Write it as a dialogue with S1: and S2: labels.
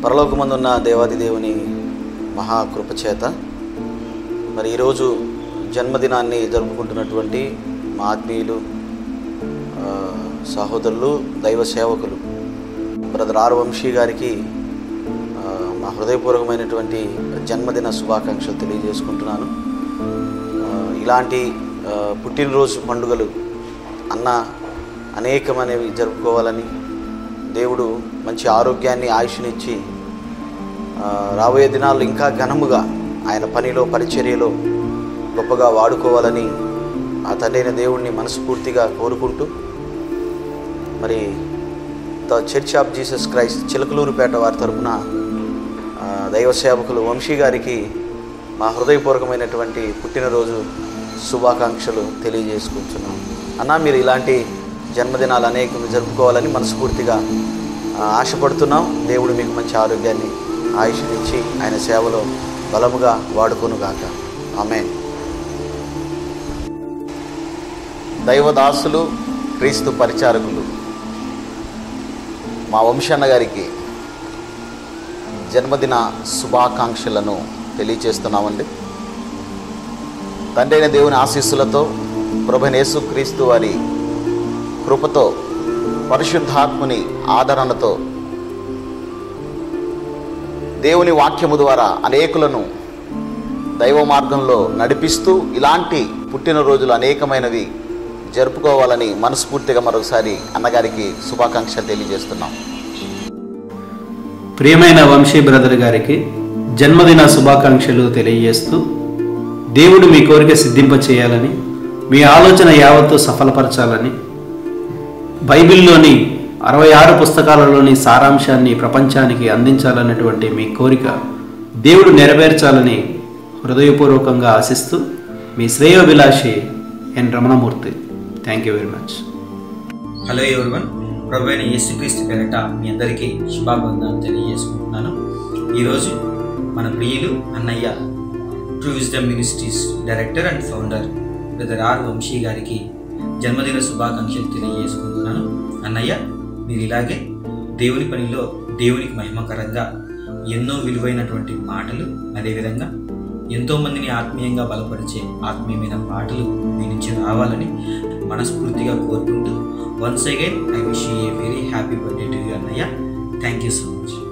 S1: పరలోకమందున్న దేవాది దేవుని మహాకృప చేత మరి ఈరోజు జన్మదినాన్ని జరుపుకుంటున్నటువంటి మా ఆత్మీయులు ఆ, సహోదరులు దైవ సేవకులు బ్రదర్ ఆర్ వంశీ గారికి ఆ, మా హృదయపూర్వకమైనటువంటి జన్మదిన శుభాకాంక్షలు తెలియజేసుకుంటున్నాను ఆ, ఇలాంటి ఆ, పుట్టినరోజు పండుగలు అన్న అనేకమనేవి జరుపుకోవాలని దేవుడు మంచి ఆరోగ్యాన్ని ఆయుష్నిచ్చి ఆ, రాబోయే దినాల్లో ఇంకా ఘనముగా ఆయన పనిలో పరిచర్యలో గొప్పగా వాడుకోవాలని ఆ తండ్రైన దేవుణ్ణి మనస్ఫూర్తిగా కోరుకుంటూ మరి the church of Jesus Christ Chilakaluripet వారి తరపున ఆ, దైవ సేవకులు వంశీ గారికి మా హృదయపూర్వకమైనటువంటి పుట్టినరోజు శుభాకాంక్షలు తెలియజేసుకుంటున్నాం అన్న మీరు ఇలాంటి జన్మదినాలు అనేకం జరుపుకోవాలని మనస్ఫూర్తిగా ఆ, ఆశపడుతున్నాం దేవుడు మీకు మంచి ఆరోగ్యాన్ని ఆయుష్నిచ్చి ఆయన సేవలో బలముగా వాడుకొనుగాక ఆమె దైవదాసులు క్రీస్తు పరిచారకులు మా వంశన్న గారికి జన్మదిన శుభాకాంక్షలను తెలియచేస్తున్నామండి తండ్రి అయిన దేవుని ఆశీస్సులతో ప్రభనేసు క్రీస్తు వారి కృపతో పరిశుద్ధాత్ముని ఆదరణతో దేవుని వాక్యము ద్వారా అనేకులను దైవ మార్గంలో నడిపిస్తూ ఇలాంటి పుట్టినరోజులు అనేకమైనవి జరుపుకోవాలని మనస్ఫూర్తిగా మరొకసారి అన్నగారికి శుభాకాంక్షలు తెలియజేస్తున్నాం
S2: ప్రియమైన వంశీ బ్రదర్ గారికి జన్మదిన శుభాకాంక్షలు తెలియజేస్తూ దేవుడు మీ కోరిక సిద్ధింప చేయాలని మీ ఆలోచన యావత్తు సఫలపరచాలని బైబిల్లోని అరవై ఆరు పుస్తకాలలోని సారాంశాన్ని ప్రపంచానికి అందించాలన్నటువంటి మీ కోరిక దేవుడు నెరవేర్చాలని హృదయపూర్వకంగా ఆశిస్తూ మీ శ్రేయోభిలాషి N Ramanamurthy thank you very much
S3: hello everyone ప్రభు అయిన యేసుక్రీస్తు పేరట మీ అందరికీ శుభాబంధాలు తెలియజేసుకుంటున్నాను ఈరోజు మన ప్రియులు అన్నయ్య true wisdom ministries director and founder brother R Vamsi గారికి జన్మదిన శుభాకాంక్షలు తెలియజేసుకుంటున్నాను అన్నయ్య మీరు ఇలాగే దేవుని పనిలో దేవునికి మహిమకరంగా ఎన్నో విలువైనటువంటి మాటలు అదేవిధంగా ఎంతో మందిని ఆత్మీయంగా బలపరిచే ఆత్మీయమైన పాటలు మీ నుంచి రావాలని మనస్ఫూర్తిగా కోరుకుంటూ once again I wish a very happy birthday to you అన్నయ్య థ్యాంక్ యూ సో మచ్